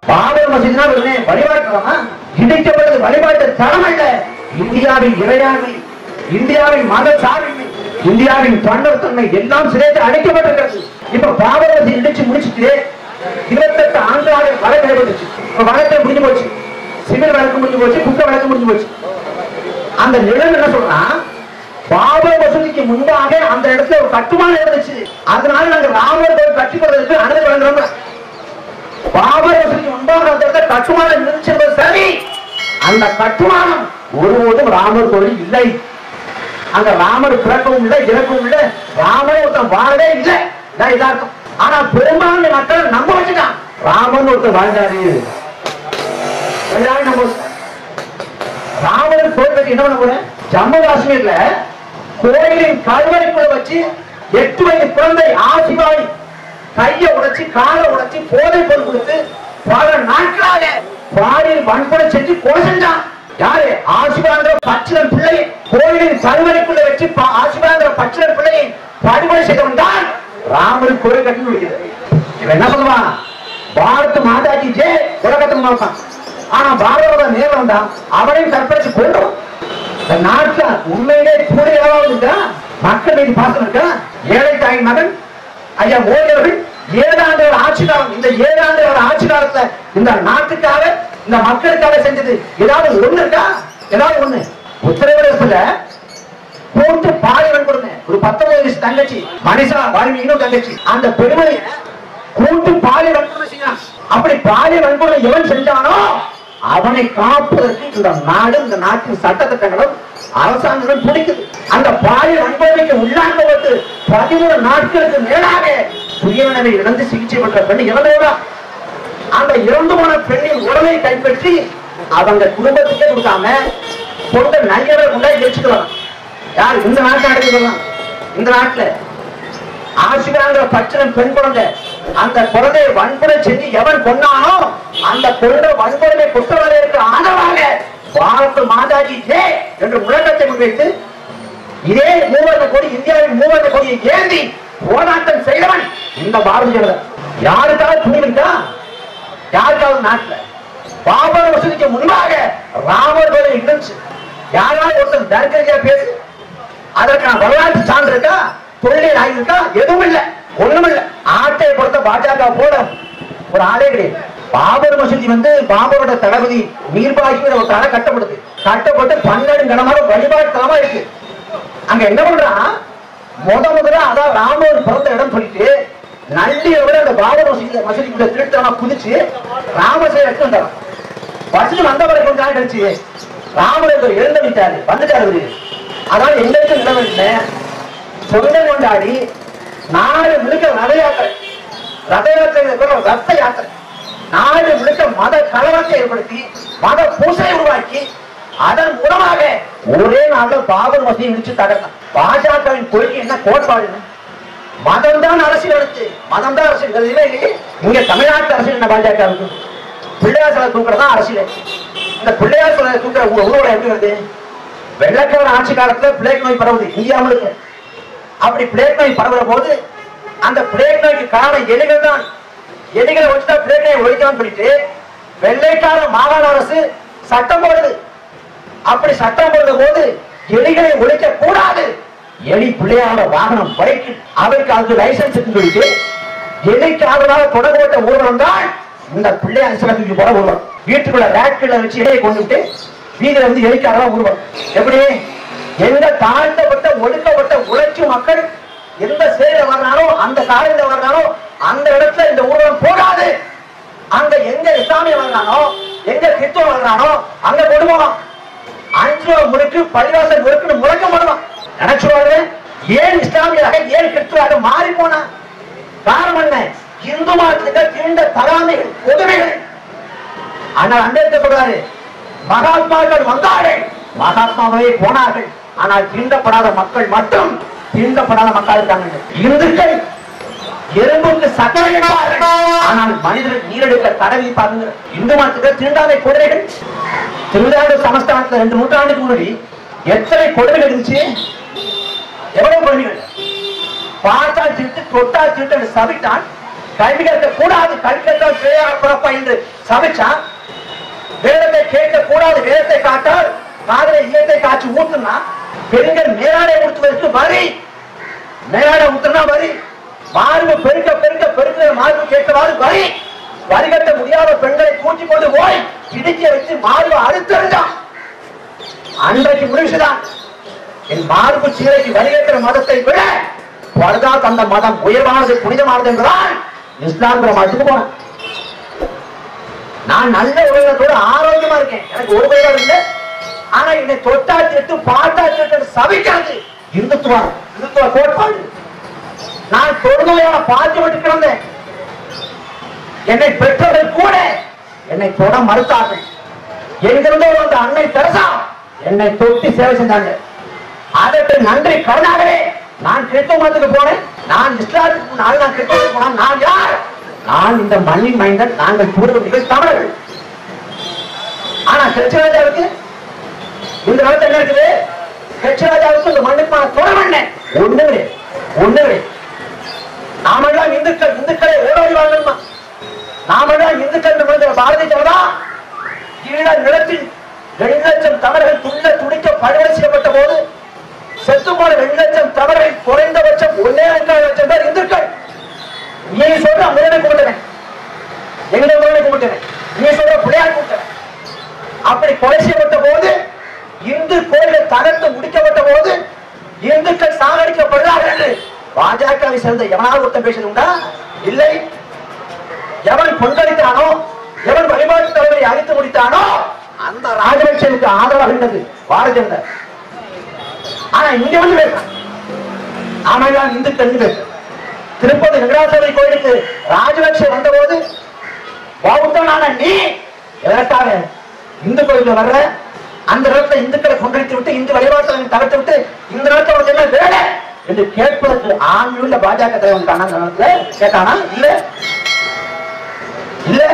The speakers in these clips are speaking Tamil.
பாபர் மசீதுனா வெறுமனே வழிபாட்டுறமா இடிக்கப்பட்டது வழிபாட்டு தரம் அல்ல இந்தியாவின் இறையாண்மை இந்தியாவின் மத சார்பின்மை இந்தியாவின் தொண்டர்த்தன்மை எல்லாம் சிறைத்து அடைக்கப்பட்டிருக்கிறது இப்ப பாபர் மசீது இடிச்சு முடிச்சுட்டு இருபத்தெட்டு ஆண்டாக வழக்கு நடைபெற்றுச்சு இப்ப வழக்கு முடிஞ்சு போச்சு சிவில் வழக்கு முடிஞ்சு போச்சு குற்ற வழக்கு முடிஞ்சு போச்சு அந்த நிலம் என்ன சொல்றான் பாபர் மசூதிக்கு முன்பாக அந்த இடத்துல ஒரு கட்டுமானம் இருந்துச்சு அதனால நாங்க ராமர் கோயில் கட்டி கொடுத்ததுக்கு அனுமதி வழங்குறோம் பாபர் மசூதிக்கு முன்பாக அந்த இடத்துல கட்டுமானம் இருந்துச்சு என்பது சரி அந்த கட்டுமானம் ஒருபோதும் ராமர் கோயில் இல்லை அங்க ராமர் பிறக்கவும் இல்லை இறக்கவும் இல்லை ராமர் ஒருத்தன் வாழவே இல்லை இதான் இதார்த்தம் ஆனா பெரும்பான்மை மக்கள் நம்ப வச்சுட்டான் ராமன் ஒருத்தர் வாழ்ந்தாரு எல்லாரும் நம்ப வச்சுட்டாங்க. ராமர் கோயில் கட்டி என்ன பண்ண போறேன் ஜம்மு காஷ்மீர்ல கோயிலின் கல்வரைக்குள்ள வச்சு எட்டு வயது குழந்தை ஆசிவாய் கையை உடைச்சு காலை உடைச்சு போதை பொருள் கொடுத்து பல நாட்களாக பாலியல் வன்கொலை செஞ்சு கொலை செஞ்சான் யாரு ஆசிபாங்கிற பச்சிலன் பிள்ளை கோயிலின் கல்வரைக்குள்ள வச்சு பா- ஆசிபாங்கிற பச்சிலன் பிள்ளையை படுகொலை செய்தவன் தான் ராமர் கோயில் கட்டி முடிக்கிறது இவன் என்ன சொல்லுவான் பாரத் மாதாஜி ஜே உலகத்துக்கு மாட்டான் ஆனா பாரதோட நேரம் வந்தா அவனையும் கற்பழிச்சு கொள்ளும் இந்த நாட்டுல உண்மையிலே கூட ஏதாவது இருக்கா மக்கள் மீது பாசம் இருக்கா ஏழை தாயின் மகன் ஐயா மோடி அவர்கள் ஏழாண்டு கால ஆட்சி காலம் இந்த ஏழாண்டு கால ஆட்சி காலத்துல இந்த நாட்டுக்காக இந்த மக்களுக்காக செஞ்சது ஏதாவது ஒண்ணு இருக்கா ஏதாவது ஒண்ணு உத்தரப்பிரதேசத்துல கூட்டு பாலியல் கொடுங்க ஒரு பத்தொன்பது வயசு தங்கச்சி மனிஷா வால்மீகினும் தங்கச்சி அந்த பெருமை கூட்டு பாலியல் வன்கொடுமை செய்யலாம் அப்படி பாலியல் வன்கொடுமை எவன் செஞ்சானோ அவனை காப்பதற்கு இந்த நாடு இந்த நாட்டின் சட்டத்திட்டங்களும் அரசாங்கங்களும் பிடிக்குது அந்த பாலியல் வன்கொடுமைக்கு உள்ளாண்டவருக்கு பதிமூணு நாட்களுக்கு மேலாக சுயநிலை இழந்து சிகிச்சை பெற்ற பெண் இறந்தவரா அந்த இறந்து போன பெண்ணின் உடலை கைப்பற்றி அவங்க குடும்பத்துக்கே கொடுக்காம கொண்ட நல்லவரை கொண்டாடி வச்சுக்கலாம் யார் இந்த நாட்டு நடக்குதுலாம் இந்த நாட்டுல ஆசிரியங்கிற பச்சனம் பெண் குழந்தை அந்த குழந்தையை வன்கொலை செஞ்சு எவன் கொன்னானோ அந்த குழந்தை வன்கொடுமை குற்றவாளிகளுக்கு ஆதரவாக பாரத் மாதாஜி ஜே என்று முழக்கத்தை முன்வைத்து இதே மூவர்ண கொடி இந்தியாவின் மூவர்ண கொடியை ஏந்தி போராட்டம் செய்தவன் இந்த பாரதிய ஜனதா யாருக்காவது துணிவு இருக்கா யாருக்காவது நாட்டுல பாபர் மசூதிக்கு முன்பாக ராமர் கோயில் இருந்துச்சு யாராவது ஒருத்தன் தர்க்கரியா பேசு அதற்கான வரலாற்று சான்று இருக்கா தொழில் ஆய்வு இருக்கா எதுவும் இல்ல ஒண்ணும் இல்ல ஆட்டை பொறுத்த பாஜக போட ஒரு ஆளே கிடையாது பாபர் மசூதி வந்து பாபரோட தளபதி மீர்பாகிங்கிற ஒரு தலை கட்டப்படுது கட்டப்பட்டு பன்னெண்டு கணமாக வழிபாட்டு தலமா இருக்கு அங்க என்ன பண்றான் முத முதல்ல அதான் ராமர் பிறந்த இடம் சொல்லிட்டு நள்ளியை விட அந்த பாபர் மசூதி மசூதிக்குள்ள திருட்டமா குதிச்சு ராமசேவை எடுத்து வந்தாராம் வசதி வந்த பிறகு கொஞ்ச நாள் கழிச்சு ராமர் எழுந்து விட்டாரு வந்துட்டாரு அவரு அதான் எங்களுக்கு நிலவில்லை சொந்த கொண்டாடி நாடு முழுக்க ரத யாத்திரை ரத யாத்திரை பேர் ரத்த யாத்திரை நாடு முழுக்க மத கலவரத்தை ஏற்படுத்தி மத பூசை உருவாக்கி அதன் மூலமாக ஒரே நாள்ல பாபர் மசூதி இடிச்சு தகர்த்தான் பாஜகவின் கொள்கை என்ன கோட்பாடு மதம் தான் அரசியல் எடுத்து மதம் தான் அரசியல் இதுல இல்லையே இங்க தமிழ்நாட்டு அரசியல் என்ன பாஜக இருக்கு பிள்ளையார் சிலை தூக்குறதா அரசியல் இந்த பிள்ளையார் சிலை தூக்குற உங்க ஊரோட எப்படி வருது வெள்ளக்கார ஆட்சி காலத்துல பிளேக் நோய் பரவுது இந்தியா முழுக்க அப்படி பிளேக் நோய் பரவுற போது அந்த பிளேக் நோய்க்கு காரணம் எலிகள் தான் எலிகளை வச்சுதான் பிளேக் நோய் ஒழிக்கலாம்னு சொல்லிட்டு வெள்ளைக்கார மாகாண அரசு சட்டம் போடுது அப்படி சட்டம் போடுற போது எலிகளை ஒழிக்க கூடாது எலி பிள்ளையாரோட வாகனம் பைக்கு அவருக்கு அதுக்கு லைசன்ஸ் சொல்லிட்டு எலிக்கு ஆதரவாக தொடர்பட்ட ஊர்வலம் தான் இந்த பிள்ளையார் சில தூக்கி போற ஊர்வலம் வீட்டுக்குள்ள ரேட்களை வச்சு எலியை கொண்டு விட்டு வீதியில வந்து எலிக்கு ஆதரவா ஊர்வலம் எப்படி எந்த தாழ்த்தப்பட்ட ஒடுக்கப்பட்ட உழைச்சி மக்கள் எந்த சேரில வர்றானோ அந்த சாலையில வர்றானோ அந்த இடத்துல இந்த ஊர்வலம் போகாது அங்க எங்க இஸ்லாமிய வர்றானோ எங்க கிறிஸ்துவ வர்றானோ அங்க கொண்டு போகலாம் அஞ்சு ரூபா முறுக்கு பள்ளிவாசல் முறுக்குன்னு முழக்கம் பண்ணுவான் நினைச்சுவாங்க ஏன் இஸ்லாமியராக ஏன் கிறிஸ்துவாக மாறி போனா காரணம் என்ன இந்து மதத்துக்கு தீண்ட தராமைகள் உதவிகள் ஆனால் அம்பேத்கர் சொல்றாரு மகாத்மாக்கள் வந்தார்கள் மகாத்மாவே போனார்கள் ஆனால் தீண்டப்படாத மக்கள் மட்டும் தீண்டப்படாத மக்கள் இருக்காங்க இந்துக்கள் எறும்புக்கு சக்கரை எடுப்பார்கள். ஆனால் மனிதர்கள் நீரெடுக்க தடவி பாருங்க இந்து மதத்துக்கு தீண்டாமை கொடுமைகள் திருவிழாடு சமஸ்தானத்துல ரெண்டு நூற்றாண்டுக்கு முன்னாடி எத்தனை கொடுமைகள் இருந்துச்சு எவ்வளவு கொடுமைகள் பார்த்தா திருட்டு தொட்டா திருட்டு என்று சபித்தான் கல்வி கற்க கூடாது கல்வி கற்றால் பிழையாக பிறப்பா என்று சமைச்சான் வேதத்தை கேட்க கூடாது வேதத்தை காட்டால் காதலை ஈயத்தை காய்ச்சி ஊத்துனா பெண்கள் மேலாடை ஊத்துவதற்கு வரி மேலாடை ஊத்துனா வரி மார்பு பெருக்க பெருக்க பெருக்க மார்பு கேட்கவாறு வரி வரி கட்ட முடியாத பெண்களை தூக்கி கொண்டு போய் இடிக்க வச்சு மார்பு அறுத்தறிஞ்சான் அன்றைக்கு முடிச்சுதான் என் மார்பு சீரைக்கு வரிகட்டுற மதத்தை விட பர்தா தந்த மதம் உயர்வானது புனிதமானது என்றால் இஸ்லாம்ங்கிற மதத்துக்கு போனேன் நான் நல்ல உலகத்தோட ஆரோக்கியமா இருக்கேன் எனக்கு ஒரு பயிரும் இல்லை ஆனா என்னை தொட்டா திட்டு பாட்டா திட்டு சபிக்கிறது இந்துத்துவா இந்துத்துவ கோட்பாடு நான் தொழுநோயான பாதிப்பட்டு கிடந்தேன் என்னை பெற்றவர்கள் கூட என்னை தொட மறுத்தார்கள் எங்கிருந்தோ வந்த அன்னை தெரசா என்னை தொட்டி சேவை செஞ்சாங்க அதற்கு நன்றி கடனாகவே நான் கிறிஸ்தவ மதத்துக்கு போனேன் நான் இஸ்லாத்துக்கு முன்னால் நான் கிறிஸ்தவத்துக்கு போனேன் நான் யார் நான் இந்த மண்ணின் மைந்தன் நாங்கள் பூர்வீகள் தமிழர்கள் ஆனா கிருஷ்ணராஜாவுக்கு இந்த காலத்துல என்ன இருக்குது கிருஷ்ணராஜாவுக்கு இந்த மண்ணுக்கு நான் தொட வேண்டேன் ஒண்ணு கிடையாது. ஒண்ணு கிடையாது. நாமெல்லாம் இந்துக்கள் இந்துக்களை ஓடோடி வாழணுமா நாமெல்லாம் இந்துக்கள் என்று விழுந்த பாரதிய ஜனதா ஈழ நிலத்தில் ரெண்டு லட்சம் தமிழர்கள் துள்ள துடிக்க படுகொலை செய்யப்பட்ட போது செத்து போன ரெண்டு லட்சம் தமிழர்கள் குறைந்தபட்சம் ஒன்னே முக்கால் லட்சம் பேர் இந்துக்கள் நீ சொல்ற முருகனை கும்பிட்டவன் எங்களை முருகனை கும்பிட்டவன் நீ சொல்ற பிள்ளையார் கும்பிட்டவன் அப்படி கொலை செய்யப்பட்ட போது இந்து கோயில்கள் தகர்த்து முடிக்கப்பட்ட போது இந்துக்கள் சாகடிக்கப்படுகிறார்கள் என்று பாஜகவை சேர்ந்த எவனாவது ஒருத்தன் பேசுறது உண்டா இல்லை எவன் கொந்தளித்தானோ எவன் வழிபாட்டு தலைவரை அழித்து முடித்தானோ அந்த ராஜபக்சனுக்கு ஆதரவாக இருந்தது பாரதிய ஜனதா ஆனா இங்க வந்து பேசுறான் நாம எல்லாம் இந்துக்கள் பேசுறோம் திருப்பதி வெங்கடாச்சல கோயிலுக்கு ராஜபக்ஷ வந்தபோது பௌத்தனான நீ எதற்காக இந்து கோயில்ல வர்ற அந்த இடத்துல இந்துக்களை கொண்டடித்து விட்டு இந்து வழிபாட்டை தகர்த்து விட்டு இந்த இடத்துல உனக்கு என்ன வேலை என்று கேட்பதற்கு ஆண்மையுள்ள பாஜக தலைவன் காணா அந்த நேரத்துல கேட்டானா இல்ல இல்ல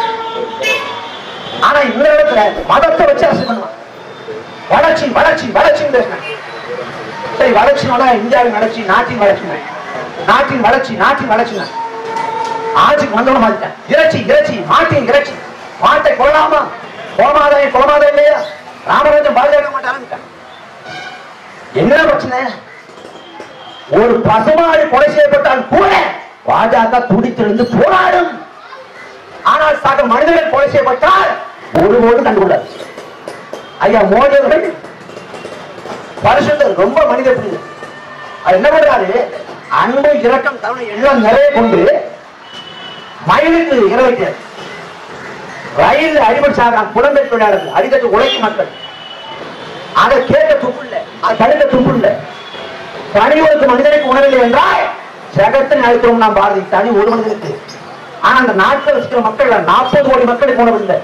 ஆனா இந்த இடத்துல மதத்தை வச்சு அரசு பண்ணுவான் வளர்ச்சி வளர்ச்சி வளர்ச்சின்னு பேசுறேன் சரி வளர்ச்சினால இந்தியாவின் வளர்ச்சி நாட்டின் வளர்ச்சி நாட்டின் வளர்ச்சி நாட்டின் வளர்ச்சி ஆட்சிக்கு வந்தவன மாட்டேன் இறைச்சி இறைச்சி மாட்டின் இறைச்சி மாட்டை கொள்ளலாமா கோமாதாய கோமாதா இல்லையா ராமராஜன் பாஜக மாட்டாங்க என்ன பிரச்சனை ஒரு பசுமாடு கொலை செய்யப்பட்டால் கூட பாஜக துடித்திருந்து போராடும் ஆனால் சக மனிதர்கள் கொலை செய்யப்பட்டால் ஒருபோதும் கண்டுகொள்ளாது ஐயா மோடி அவர்கள் பரிசுத்தர் ரொம்ப மனித புரியுது அது என்ன பண்றாரு அன்பு இரக்கம் கருணை எல்லாம் நிறைய கொண்டு மயிலுக்கு இரவைக்கிறார் ரயில் அடிபட்டு சாகிறான் புலம்பெயர் தொழிலாளர்கள் அடித்தட்டு உழைக்கும் மக்கள் அதை கேட்க துப்பு இல்லை அதை தடுக்க துப்பு இல்லை தனி ஒரு மனிதனுக்கு உணவில்லை என்றால் ஜெகத்தின் அழுத்தம் நாம் பாரதி தனி ஒரு மனிதனுக்கு ஆனா அந்த நாட்டில் வச்சுக்கிற மக்கள் நாற்பது கோடி மக்களுக்கு உணவில்லை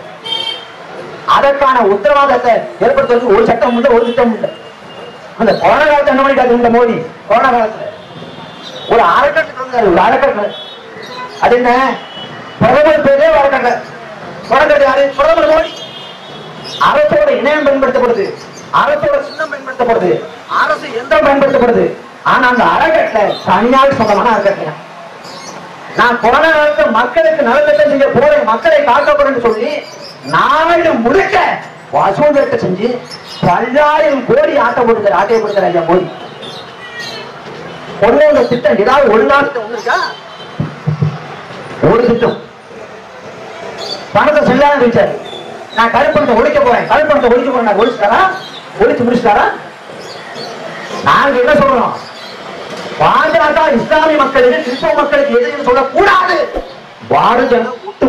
அதற்கான உத்தரவாதத்தை ஏற்படுத்துவதற்கு ஒரு சட்டம் உண்டு ஒரு திட்டம் உண்டு அந்த கொரோனா காலத்தை என்ன பண்ணிட்டாரு இந்த மோடி கொரோனா காலத்துல ஒரு அறக்கட்டளை இருந்தாரு, ஒரு அறக்கட்டளை அது என்ன பிரதமர் பேரே அறக்கட்டளை தொடங்குறது யாரு பிரதமர் மோடி அரசோட இணையம் பயன்படுத்தப்படுது அரசோட சின்னம் பயன்படுத்தப்படுது அரசு எந்திரம் பயன்படுத்தப்படுது ஆனா அந்த அறக்கட்டளை தனியார் சொந்தமான அறக்கட்டளை நான் கொரோனா காலத்துல மக்களுக்கு நலத்திட்டம் செய்ய போறேன் மக்களை காக்க போறேன்னு சொல்லி நாடு முழுக்க வசூல் செஞ்சு பல்லாயிரம் கோடி ஆட்ட போட்டுக்கிற ஆட்டையை கொடுக்கிற ஐயா மோடி கொண்டு வந்த திட்டம் ஏதாவது ஒரு நாள் திட்டம் ஒண்ணு இருக்கா ஒரு திட்டம் பணத்தை செல்லாத வச்சாரு நான் கருப்பணத்தை ஒழிக்க போறேன் கருப்பணத்தை ஒழிக்க போறேன் நான் ஒழிச்சுட்டாரா ஒழிச்சு முடிச்சுட்டாரா நாங்க என்ன சொல்றோம் பாஜக இஸ்லாமிய மக்களுக்கு கிறிஸ்தவ மக்களுக்கு எதிர்ப்பு சொல்லக்கூடாது பாரத ஜனதா ஒட்டு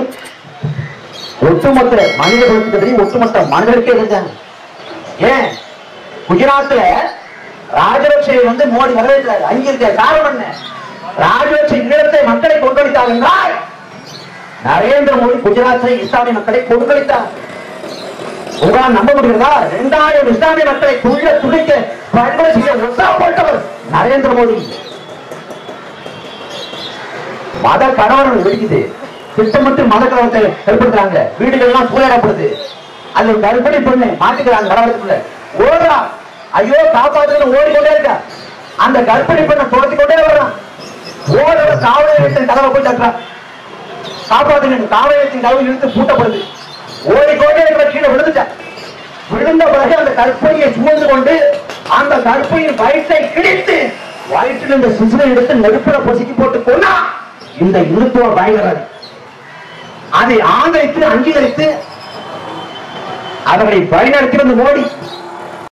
ஒட்டுமொத்த மனித குலத்துக்கு ஒட்டுமொத்த மனிதருக்கே இருந்தாங்க ஏன் குஜராத்ல ராஜபக்சே வந்து மோடி நிறைவேற்றாரு அங்கிருக்க காரணம் என்ன ராஜபக்சே ஈழத்தை மக்களை கொண்டளித்தார் என்றால் நரேந்திர மோடி குஜராத்தை இஸ்லாமிய மக்களை கொண்டளித்தார் உங்களால் நம்ப முடிகிறதா இரண்டாயிரம் இஸ்லாமிய மக்களை துள்ள துடிக்க படுகொலை செய்ய உத்தரப்பட்டவர் நரேந்திர மோடி மத கணவர்கள் வெடிக்குது திட்டமிட்டு மத கலவரத்தை ஏற்படுத்துறாங்க வீடுகள்லாம் சூழலப்படுது அது ஒரு கருப்படி பொண்ணு மாட்டிக்கிறாங்க வரவழைக்குள்ள ஓடுறா ஐயோ காப்பாத்துறது ஓடிக்கொண்டே இருக்கா அந்த கர்ப்பிணி பெண்ணை துரத்தி கொண்டே வர்றான் ஓடுற காவலர் வீட்டின் கதவை போய் தட்டுறான் காப்பாத்துங்க காவலத்தின் கதவு இழுத்து பூட்டப்படுது ஓடி கோடி இருக்கிற கீழே விழுந்துட்டான் விழுந்த பிறகு அந்த கற்பையை சுமந்து கொண்டு அந்த கற்பையின் வயிற்றை கிழித்து வயிற்றில் இந்த சிசுவை எடுத்து நெருப்புல பொசுக்கி போட்டு கொண்டா இந்த இந்துத்துவ பயங்கரவாதி அதை ஆதரித்து அங்கீகரித்து அவர்களை வழிநடத்தி வந்த மோடி